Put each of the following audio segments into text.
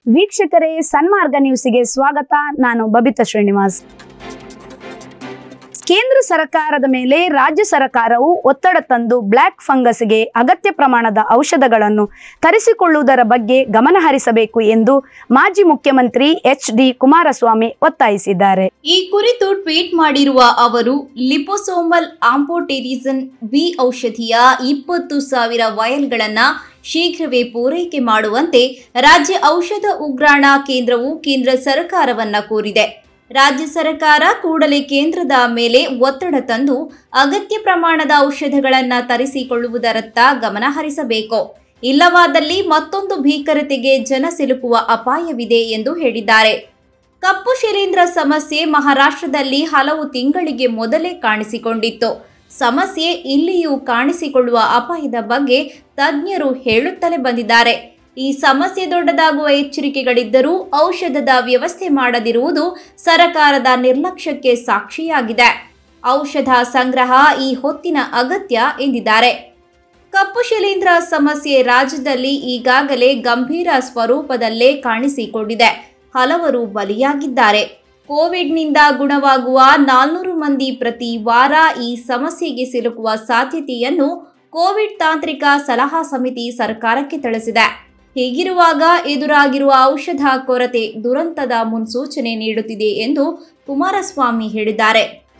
ವೀಕ್ಷಕರೇ ಸನ್ಮಾರ್ಗ ನ್ಯೂಸಿಗೆ ಸ್ವಾಗತ ನಾನು ಬಬಿತಾ ಶ್ರೀನಿವಾಸ್ ಕೇಂದ್ರ ಸರ್ಕಾರದ ಮೇಲೆ ರಾಜ್ಯ ಸರ್ಕಾರವು ಒತ್ತಡ ತಂದು ಬ್ಲ್ಯಾಕ್ ಫಂಗಸ್ಗೆ ಅಗತ್ಯ ಪ್ರಮಾಣದ ಔಷಧಗಳನ್ನು ತರಿಸಿಕೊಳ್ಳುವುದರ ಬಗ್ಗೆ ಗಮನ ಹರಿಸಬೇಕು ಎಂದು ಮಾಜಿ ಮುಖ್ಯಮಂತ್ರಿ ಎಚ್ ಡಿ ಕುಮಾರಸ್ವಾಮಿ ಒತ್ತಾಯಿಸಿದ್ದಾರೆ ಈ ಕುರಿತು ಟ್ವೀಟ್ ಮಾಡಿರುವ ಅವರು ಲಿಪೋಸೋಮಲ್ ಆಂಪೋಟೆರಿಸನ್ ಬಿ ಔಷಧಿಯ ಇಪ್ಪತ್ತು ಸಾವಿರ ವಯಲ್ಗಳನ್ನು ಶೀಘ್ರವೇ ಪೂರೈಕೆ ಮಾಡುವಂತೆ ರಾಜ್ಯ ಔಷಧ ಉಗ್ರಾಣ ಕೇಂದ್ರವು ಕೇಂದ್ರ ಸರ್ಕಾರವನ್ನ ಕೋರಿದೆ ರಾಜ್ಯ ಸರ್ಕಾರ ಕೂಡಲೇ ಕೇಂದ್ರದ ಮೇಲೆ ಒತ್ತಡ ತಂದು ಅಗತ್ಯ ಪ್ರಮಾಣದ ಔಷಧಗಳನ್ನು ತರಿಸಿಕೊಳ್ಳುವುದರತ್ತ ಗಮನ ಹರಿಸಬೇಕು ಇಲ್ಲವಾದಲ್ಲಿ ಮತ್ತೊಂದು ಭೀಕರತೆಗೆ ಜನ ಸಿಲುಕುವ ಅಪಾಯವಿದೆ ಎಂದು ಹೇಳಿದ್ದಾರೆ ಕಪ್ಪು ಶಿಲೀಂಧ್ರ ಸಮಸ್ಯೆ ಮಹಾರಾಷ್ಟ್ರದಲ್ಲಿ ಹಲವು ತಿಂಗಳಿಗೆ ಮೊದಲೇ ಕಾಣಿಸಿಕೊಂಡಿತ್ತು ಸಮಸ್ಯೆ ಇಲ್ಲಿಯೂ ಕಾಣಿಸಿಕೊಳ್ಳುವ ಅಪಾಯದ ಬಗ್ಗೆ ತಜ್ಞರು ಹೇಳುತ್ತಲೇ ಬಂದಿದ್ದಾರೆ ಈ ಸಮಸ್ಯೆ ದೊಡ್ಡದಾಗುವ ಎಚ್ಚರಿಕೆಗಳಿದ್ದರೂ ಔಷಧದ ವ್ಯವಸ್ಥೆ ಮಾಡದಿರುವುದು ಸರಕಾರದ ನಿರ್ಲಕ್ಷ್ಯಕ್ಕೆ ಸಾಕ್ಷಿಯಾಗಿದೆ ಔಷಧ ಸಂಗ್ರಹ ಈ ಹೊತ್ತಿನ ಅಗತ್ಯ ಎಂದಿದ್ದಾರೆ ಕಪ್ಪು ಶಿಲೀಂಧ್ರ ಸಮಸ್ಯೆ ರಾಜ್ಯದಲ್ಲಿ ಈಗಾಗಲೇ ಗಂಭೀರ ಸ್ವರೂಪದಲ್ಲೇ ಕಾಣಿಸಿಕೊಂಡಿದೆ ಹಲವರು ಬಲಿಯಾಗಿದ್ದಾರೆ ಕೋವಿಡ್ನಿಂದ ಗುಣವಾಗುವ ನಾಲ್ನೂರು ಮಂದಿ ಪ್ರತಿ ವಾರ ಈ ಸಮಸ್ಯೆಗೆ ಸಿಲುಕುವ ಸಾಧ್ಯತೆಯನ್ನು ಕೋವಿಡ್ ತಾಂತ್ರಿಕ ಸಲಹಾ ಸಮಿತಿ ಸರ್ಕಾರಕ್ಕೆ ತಿಳಿಸಿದೆ ಹೀಗಿರುವಾಗ ಎದುರಾಗಿರುವ ಔಷಧ ಕೊರತೆ ದುರಂತದ ಮುನ್ಸೂಚನೆ ನೀಡುತ್ತಿದೆ ಎಂದು ಕುಮಾರಸ್ವಾಮಿ ಹೇಳಿದ್ದಾರೆ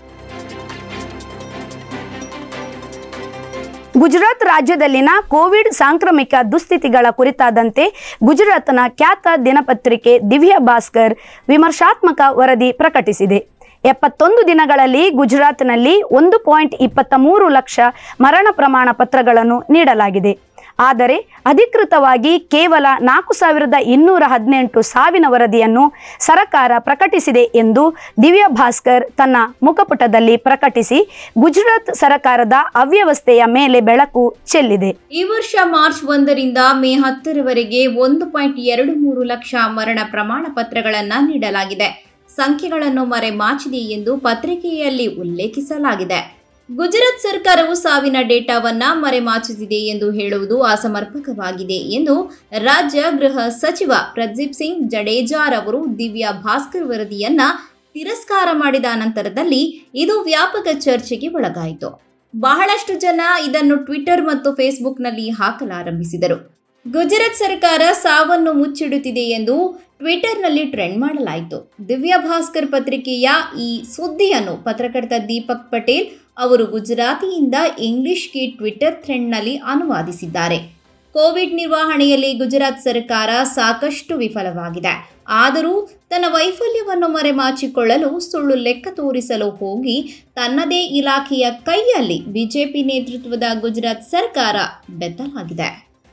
ಗುಜರಾತ್ ರಾಜ್ಯದಲ್ಲಿನ ಕೋವಿಡ್ ಸಾಂಕ್ರಾಮಿಕ ದುಸ್ಥಿತಿಗಳ ಕುರಿತಾದಂತೆ ಗುಜರಾತ್ನ ಖ್ಯಾತ ದಿನಪತ್ರಿಕೆ ದಿವ್ಯ ಭಾಸ್ಕರ್ ವಿಮರ್ಶಾತ್ಮಕ ವರದಿ ಪ್ರಕಟಿಸಿದೆ ಎಪ್ಪತ್ತೊಂದು ದಿನಗಳಲ್ಲಿ ಗುಜರಾತ್ನಲ್ಲಿ ಒಂದು ಪಾಯಿಂಟ್ ಇಪ್ಪತ್ತ ಮೂರು ಲಕ್ಷ ಮರಣ ಪ್ರಮಾಣ ಪತ್ರಗಳನ್ನು ನೀಡಲಾಗಿದೆ ಆದರೆ ಅಧಿಕೃತವಾಗಿ ಕೇವಲ ನಾಲ್ಕು ಸಾವಿರದ ಇನ್ನೂರ ಹದಿನೆಂಟು ಸಾವಿನ ವರದಿಯನ್ನು ಸರಕಾರ ಪ್ರಕಟಿಸಿದೆ ಎಂದು ದಿವ್ಯ ಭಾಸ್ಕರ್ ತನ್ನ ಮುಖಪುಟದಲ್ಲಿ ಪ್ರಕಟಿಸಿ ಗುಜರಾತ್ ಸರಕಾರದ ಅವ್ಯವಸ್ಥೆಯ ಮೇಲೆ ಬೆಳಕು ಚೆಲ್ಲಿದೆ ಈ ವರ್ಷ ಮಾರ್ಚ್ ಒಂದರಿಂದ ಮೇ ಹತ್ತರವರೆಗೆ ಒಂದು ಪಾಯಿಂಟ್ ಎರಡು ಮೂರು ಲಕ್ಷ ಮರಣ ಪ್ರಮಾಣ ಪತ್ರಗಳನ್ನು ನೀಡಲಾಗಿದೆ ಸಂಖ್ಯೆಗಳನ್ನು ಮರೆಮಾಚಿದೆ ಎಂದು ಪತ್ರಿಕೆಯಲ್ಲಿ ಉಲ್ಲೇಖಿಸಲಾಗಿದೆ ಗುಜರಾತ್ ಸರ್ಕಾರವು ಸಾವಿನ ಡೇಟಾವನ್ನ ಮರೆಮಾಚುತ್ತಿದೆ ಎಂದು ಹೇಳುವುದು ಅಸಮರ್ಪಕವಾಗಿದೆ ಎಂದು ರಾಜ್ಯ ಗೃಹ ಸಚಿವ ಪ್ರದೀಪ್ ಸಿಂಗ್ ಜಡೇಜಾರ್ ಅವರು ದಿವ್ಯ ಭಾಸ್ಕರ್ ವರದಿಯನ್ನ ತಿರಸ್ಕಾರ ಮಾಡಿದ ನಂತರದಲ್ಲಿ ಇದು ವ್ಯಾಪಕ ಚರ್ಚೆಗೆ ಒಳಗಾಯಿತು ಬಹಳಷ್ಟು ಜನ ಇದನ್ನು ಟ್ವಿಟರ್ ಮತ್ತು ಫೇಸ್ಬುಕ್ನಲ್ಲಿ ಹಾಕಲಾರಂಭಿಸಿದರು ಗುಜರಾತ್ ಸರ್ಕಾರ ಸಾವನ್ನು ಮುಚ್ಚಿಡುತ್ತಿದೆ ಎಂದು ಟ್ವಿಟರ್ನಲ್ಲಿ ಟ್ರೆಂಡ್ ಮಾಡಲಾಯಿತು ದಿವ್ಯ ಭಾಸ್ಕರ್ ಪತ್ರಿಕೆಯ ಈ ಸುದ್ದಿಯನ್ನು ಪತ್ರಕರ್ತ ದೀಪಕ್ ಪಟೇಲ್ ಅವರು ಗುಜರಾತಿಯಿಂದ ಇಂಗ್ಲಿಷ್ಗೆ ಟ್ವಿಟರ್ ಥ್ರೆಂಡ್ನಲ್ಲಿ ಅನುವಾದಿಸಿದ್ದಾರೆ ಕೋವಿಡ್ ನಿರ್ವಹಣೆಯಲ್ಲಿ ಗುಜರಾತ್ ಸರ್ಕಾರ ಸಾಕಷ್ಟು ವಿಫಲವಾಗಿದೆ ಆದರೂ ತನ್ನ ವೈಫಲ್ಯವನ್ನು ಮರೆಮಾಚಿಕೊಳ್ಳಲು ಸುಳ್ಳು ಲೆಕ್ಕ ತೋರಿಸಲು ಹೋಗಿ ತನ್ನದೇ ಇಲಾಖೆಯ ಕೈಯಲ್ಲಿ ಬಿಜೆಪಿ ನೇತೃತ್ವದ ಗುಜರಾತ್ ಸರ್ಕಾರ ಬೆತ್ತಲಾಗಿದೆ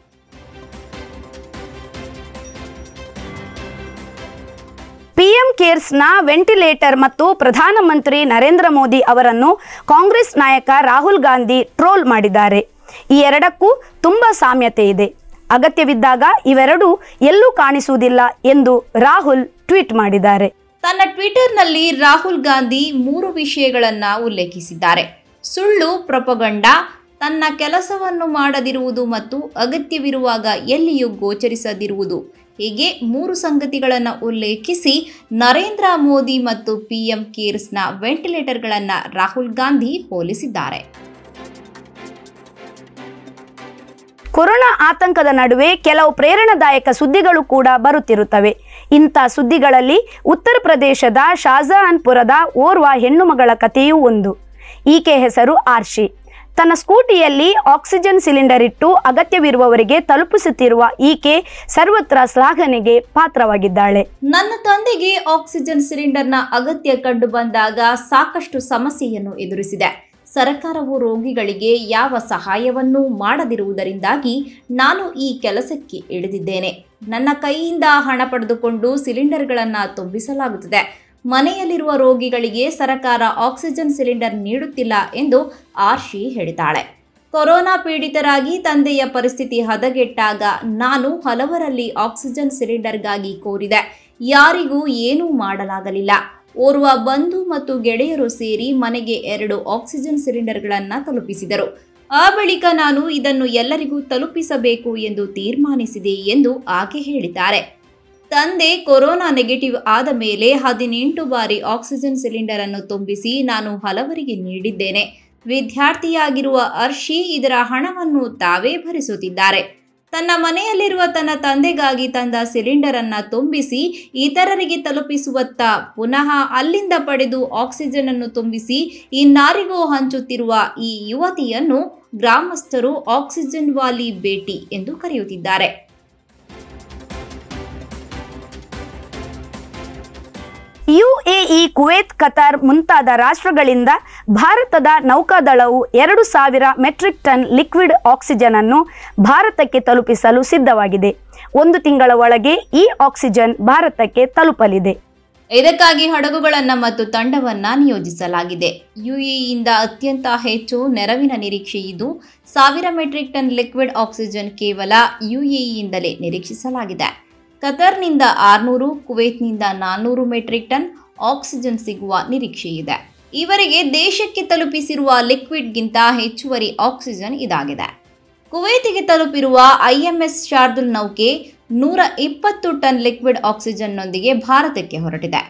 ಪಿಎಂ ಕೇರ್ಸ್ನ ವೆಂಟಿಲೇಟರ್ ಮತ್ತು ಪ್ರಧಾನಮಂತ್ರಿ ನರೇಂದ್ರ ಮೋದಿ ಅವರನ್ನು ಕಾಂಗ್ರೆಸ್ ನಾಯಕ ರಾಹುಲ್ ಗಾಂಧಿ ಟ್ರೋಲ್ ಮಾಡಿದ್ದಾರೆ ಈ ಎರಡಕ್ಕೂ ತುಂಬ ಸಾಮ್ಯತೆ ಇದೆ ಅಗತ್ಯವಿದ್ದಾಗ ಇವೆರಡೂ ಎಲ್ಲೂ ಕಾಣಿಸುವುದಿಲ್ಲ ಎಂದು ರಾಹುಲ್ ಟ್ವೀಟ್ ಮಾಡಿದ್ದಾರೆ ತನ್ನ ಟ್ವಿಟರ್ನಲ್ಲಿ ರಾಹುಲ್ ಗಾಂಧಿ ಮೂರು ವಿಷಯಗಳನ್ನ ಉಲ್ಲೇಖಿಸಿದ್ದಾರೆ ಸುಳ್ಳು ಪ್ರೊಪಗಂಡ ತನ್ನ ಕೆಲಸವನ್ನು ಮಾಡದಿರುವುದು ಮತ್ತು ಅಗತ್ಯವಿರುವಾಗ ಎಲ್ಲಿಯೂ ಗೋಚರಿಸದಿರುವುದು ಹೀಗೆ ಮೂರು ಸಂಗತಿಗಳನ್ನು ಉಲ್ಲೇಖಿಸಿ ನರೇಂದ್ರ ಮೋದಿ ಮತ್ತು ಪಿಎಂ ಕೇರ್ಸ್ನ ವೆಂಟಿಲೇಟರ್ಗಳನ್ನು ರಾಹುಲ್ ಗಾಂಧಿ ಹೋಲಿಸಿದ್ದಾರೆ ಕೊರೋನಾ ಆತಂಕದ ನಡುವೆ ಕೆಲವು ಪ್ರೇರಣಾದಾಯಕ ಸುದ್ದಿಗಳು ಕೂಡ ಬರುತ್ತಿರುತ್ತವೆ ಇಂಥ ಸುದ್ದಿಗಳಲ್ಲಿ ಉತ್ತರ ಪ್ರದೇಶದ ಶಾಜಹಾನ್ಪುರದ ಓರ್ವ ಹೆಣ್ಣು ಮಗಳ ಕಥೆಯೂ ಒಂದು ಈಕೆ ಹೆಸರು ಆರ್ಷಿ ತನ್ನ ಸ್ಕೂಟಿಯಲ್ಲಿ ಆಕ್ಸಿಜನ್ ಸಿಲಿಂಡರ್ ಇಟ್ಟು ಅಗತ್ಯವಿರುವವರಿಗೆ ತಲುಪಿಸುತ್ತಿರುವ ಈಕೆ ಸರ್ವತ್ರ ಶ್ಲಾಘನೆಗೆ ಪಾತ್ರವಾಗಿದ್ದಾಳೆ ನನ್ನ ತಂದೆಗೆ ಆಕ್ಸಿಜನ್ ಸಿಲಿಂಡರ್ನ ಅಗತ್ಯ ಕಂಡು ಬಂದಾಗ ಸಾಕಷ್ಟು ಸಮಸ್ಯೆಯನ್ನು ಎದುರಿಸಿದೆ ಸರ್ಕಾರವು ರೋಗಿಗಳಿಗೆ ಯಾವ ಸಹಾಯವನ್ನೂ ಮಾಡದಿರುವುದರಿಂದಾಗಿ ನಾನು ಈ ಕೆಲಸಕ್ಕೆ ಇಳಿದಿದ್ದೇನೆ ನನ್ನ ಕೈಯಿಂದ ಹಣ ಪಡೆದುಕೊಂಡು ಸಿಲಿಂಡರ್ಗಳನ್ನು ತುಂಬಿಸಲಾಗುತ್ತದೆ ಮನೆಯಲ್ಲಿರುವ ರೋಗಿಗಳಿಗೆ ಸರ್ಕಾರ ಆಕ್ಸಿಜನ್ ಸಿಲಿಂಡರ್ ನೀಡುತ್ತಿಲ್ಲ ಎಂದು ಆರ್ಷಿ ಹೇಳಿದ್ದಾಳೆ ಕೊರೋನಾ ಪೀಡಿತರಾಗಿ ತಂದೆಯ ಪರಿಸ್ಥಿತಿ ಹದಗೆಟ್ಟಾಗ ನಾನು ಹಲವರಲ್ಲಿ ಆಕ್ಸಿಜನ್ ಸಿಲಿಂಡರ್ಗಾಗಿ ಕೋರಿದೆ ಯಾರಿಗೂ ಏನೂ ಮಾಡಲಾಗಲಿಲ್ಲ ಓರ್ವ ಬಂಧು ಮತ್ತು ಗೆಳೆಯರು ಸೇರಿ ಮನೆಗೆ ಎರಡು ಆಕ್ಸಿಜನ್ ಸಿಲಿಂಡರ್ಗಳನ್ನು ತಲುಪಿಸಿದರು ಆ ಬಳಿಕ ನಾನು ಇದನ್ನು ಎಲ್ಲರಿಗೂ ತಲುಪಿಸಬೇಕು ಎಂದು ತೀರ್ಮಾನಿಸಿದೆ ಎಂದು ಆಕೆ ಹೇಳಿದ್ದಾರೆ ತಂದೆ ಕೊರೋನಾ ನೆಗೆಟಿವ್ ಆದ ಮೇಲೆ ಹದಿನೆಂಟು ಬಾರಿ ಆಕ್ಸಿಜನ್ ಸಿಲಿಂಡರ್ ಅನ್ನು ತುಂಬಿಸಿ ನಾನು ಹಲವರಿಗೆ ನೀಡಿದ್ದೇನೆ ವಿದ್ಯಾರ್ಥಿಯಾಗಿರುವ ಅರ್ಷಿ ಇದರ ಹಣವನ್ನು ತಾವೇ ಭರಿಸುತ್ತಿದ್ದಾರೆ ತನ್ನ ಮನೆಯಲ್ಲಿರುವ ತನ್ನ ತಂದೆಗಾಗಿ ತಂದ ಸಿಲಿಂಡರ್ ಅನ್ನ ತುಂಬಿಸಿ ಇತರರಿಗೆ ತಲುಪಿಸುವತ್ತ ಪುನಃ ಅಲ್ಲಿಂದ ಪಡೆದು ಆಕ್ಸಿಜನ್ ಅನ್ನು ತುಂಬಿಸಿ ಇನ್ನಾರಿಗೂ ಹಂಚುತ್ತಿರುವ ಈ ಯುವತಿಯನ್ನು ಗ್ರಾಮಸ್ಥರು ಆಕ್ಸಿಜನ್ ವಾಲಿ ಬೇಟಿ ಎಂದು ಕರೆಯುತ್ತಿದ್ದಾರೆ ಯುಎಇ ಕುವೈತ್ ಕತಾರ್ ಮುಂತಾದ ರಾಷ್ಟ್ರಗಳಿಂದ ಭಾರತದ ನೌಕಾದಳವು ಎರಡು ಸಾವಿರ ಮೆಟ್ರಿಕ್ ಟನ್ ಲಿಕ್ವಿಡ್ ಆಕ್ಸಿಜನ್ ಅನ್ನು ಭಾರತಕ್ಕೆ ತಲುಪಿಸಲು ಸಿದ್ಧವಾಗಿದೆ ಒಂದು ತಿಂಗಳ ಒಳಗೆ ಈ ಆಕ್ಸಿಜನ್ ಭಾರತಕ್ಕೆ ತಲುಪಲಿದೆ ಇದಕ್ಕಾಗಿ ಹಡಗುಗಳನ್ನ ಮತ್ತು ತಂಡವನ್ನ ನಿಯೋಜಿಸಲಾಗಿದೆ ಯುಎಇಯಿಂದ ಅತ್ಯಂತ ಹೆಚ್ಚು ನೆರವಿನ ನಿರೀಕ್ಷೆ ಇದ್ದು ಸಾವಿರ ಮೆಟ್ರಿಕ್ ಟನ್ ಲಿಕ್ವಿಡ್ ಆಕ್ಸಿಜನ್ ಕೇವಲ ಯುಎಇಯಿಂದಲೇ ನಿರೀಕ್ಷಿಸಲಾಗಿದೆ ಕತರ್ನಿಂದ ಆರುನೂರು ಕುವೈತ್ನಿಂದ ನಾನ್ನೂರು ಮೆಟ್ರಿಕ್ ಟನ್ ಆಕ್ಸಿಜನ್ ಸಿಗುವ ನಿರೀಕ್ಷೆ ಇದೆ ಈವರೆಗೆ ದೇಶಕ್ಕೆ ತಲುಪಿಸಿರುವ ಲಿಕ್ವಿಡ್ಗಿಂತ ಹೆಚ್ಚುವರಿ ಆಕ್ಸಿಜನ್ ಇದಾಗಿದೆ ಕುವೈತಿಗೆ ತಲುಪಿರುವ ಐಎಂಎಸ್ ಶಾರ್ದುಲ್ ನೌಕೆ ನೂರ ಇಪ್ಪತ್ತು ಟನ್ ಲಿಕ್ವಿಡ್ ಆಕ್ಸಿಜನ್ನೊಂದಿಗೆ ಭಾರತಕ್ಕೆ ಹೊರಟಿದೆ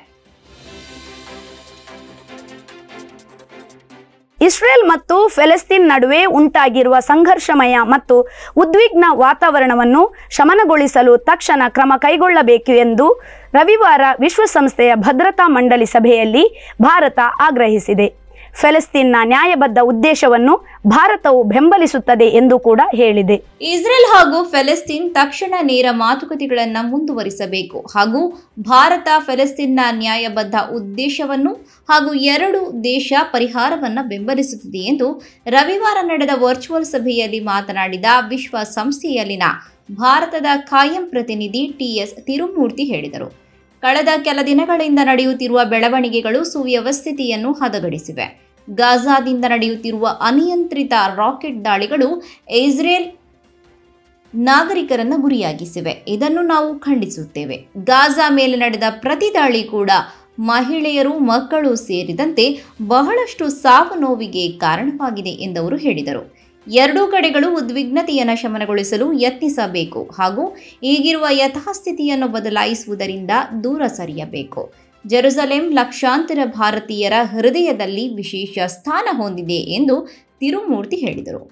ಇಸ್ರೇಲ್ ಮತ್ತು ಫೆಲೆಸ್ತೀನ್ ನಡುವೆ ಉಂಟಾಗಿರುವ ಸಂಘರ್ಷಮಯ ಮತ್ತು ಉದ್ವಿಗ್ನ ವಾತಾವರಣವನ್ನು ಶಮನಗೊಳಿಸಲು ತಕ್ಷಣ ಕ್ರಮ ಕೈಗೊಳ್ಳಬೇಕು ಎಂದು ರವಿವಾರ ವಿಶ್ವಸಂಸ್ಥೆಯ ಭದ್ರತಾ ಮಂಡಳಿ ಸಭೆಯಲ್ಲಿ ಭಾರತ ಆಗ್ರಹಿಸಿದೆ ಫೆಲೆಸ್ತೀನ್ನ ನ್ಯಾಯಬದ್ಧ ಉದ್ದೇಶವನ್ನು ಭಾರತವು ಬೆಂಬಲಿಸುತ್ತದೆ ಎಂದು ಕೂಡ ಹೇಳಿದೆ ಇಸ್ರೇಲ್ ಹಾಗೂ ಫೆಲೆಸ್ತೀನ್ ತಕ್ಷಣ ನೇರ ಮಾತುಕತೆಗಳನ್ನು ಮುಂದುವರಿಸಬೇಕು ಹಾಗೂ ಭಾರತ ಫೆಲೆಸ್ತೀನ್ನ ನ್ಯಾಯಬದ್ಧ ಉದ್ದೇಶವನ್ನು ಹಾಗೂ ಎರಡು ದೇಶ ಪರಿಹಾರವನ್ನು ಬೆಂಬಲಿಸುತ್ತಿದೆ ಎಂದು ರವಿವಾರ ನಡೆದ ವರ್ಚುವಲ್ ಸಭೆಯಲ್ಲಿ ಮಾತನಾಡಿದ ವಿಶ್ವಸಂಸ್ಥೆಯಲ್ಲಿನ ಭಾರತದ ಖಾಯಂ ಪ್ರತಿನಿಧಿ ಟಿಎಸ್ ತಿರುಮೂರ್ತಿ ಹೇಳಿದರು ಕಳೆದ ಕೆಲ ದಿನಗಳಿಂದ ನಡೆಯುತ್ತಿರುವ ಬೆಳವಣಿಗೆಗಳು ಸುವ್ಯವಸ್ಥಿತಿಯನ್ನು ಹದಗಡಿಸಿವೆ ಗಾಜಾದಿಂದ ನಡೆಯುತ್ತಿರುವ ಅನಿಯಂತ್ರಿತ ರಾಕೆಟ್ ದಾಳಿಗಳು ಇಸ್ರೇಲ್ ನಾಗರಿಕರನ್ನು ಗುರಿಯಾಗಿಸಿವೆ ಇದನ್ನು ನಾವು ಖಂಡಿಸುತ್ತೇವೆ ಗಾಜಾ ಮೇಲೆ ನಡೆದ ಪ್ರತಿ ದಾಳಿ ಕೂಡ ಮಹಿಳೆಯರು ಮಕ್ಕಳು ಸೇರಿದಂತೆ ಬಹಳಷ್ಟು ಸಾವು ನೋವಿಗೆ ಕಾರಣವಾಗಿದೆ ಎಂದವರು ಹೇಳಿದರು ಎರಡೂ ಕಡೆಗಳು ಉದ್ವಿಗ್ನತೆಯನ್ನು ಶಮನಗೊಳಿಸಲು ಯತ್ನಿಸಬೇಕು ಹಾಗೂ ಈಗಿರುವ ಯಥಾಸ್ಥಿತಿಯನ್ನು ಬದಲಾಯಿಸುವುದರಿಂದ ದೂರ ಸರಿಯಬೇಕು ಜೆರುಸಲೆಂ ಲಕ್ಷಾಂತರ ಭಾರತೀಯರ ಹೃದಯದಲ್ಲಿ ವಿಶೇಷ ಸ್ಥಾನ ಹೊಂದಿದೆ ಎಂದು ತಿರುಮೂರ್ತಿ ಹೇಳಿದರು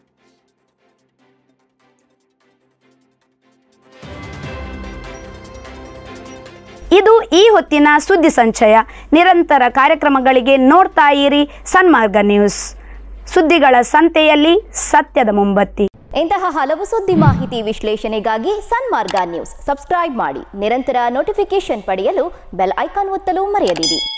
ಇದು ಈ ಹೊತ್ತಿನ ಸುದ್ದಿ ಸಂಚಯ ನಿರಂತರ ಕಾರ್ಯಕ್ರಮಗಳಿಗೆ ನೋಡ್ತಾ ಇರಿ ಸನ್ಮಾರ್ಗ ನ್ಯೂಸ್ ಸುದ್ದಿಗಳ ಸಂತೆಯಲ್ಲಿ ಸತ್ಯದ ಮುಂಬತ್ತಿ ಇಂತಹ ಹಲವು ಸುದ್ದಿ ಮಾಹಿತಿ ವಿಶ್ಲೇಷಣೆಗಾಗಿ ಸನ್ಮಾರ್ಗ ನ್ಯೂಸ್ ಸಬ್ಸ್ಕ್ರೈಬ್ ಮಾಡಿ ನಿರಂತರ ನೋಟಿಫಿಕೇಶನ್ ಪಡೆಯಲು ಬೆಲ್ ಐಕಾನ್ ಒತ್ತಲು ಮರೆಯದಿರಿ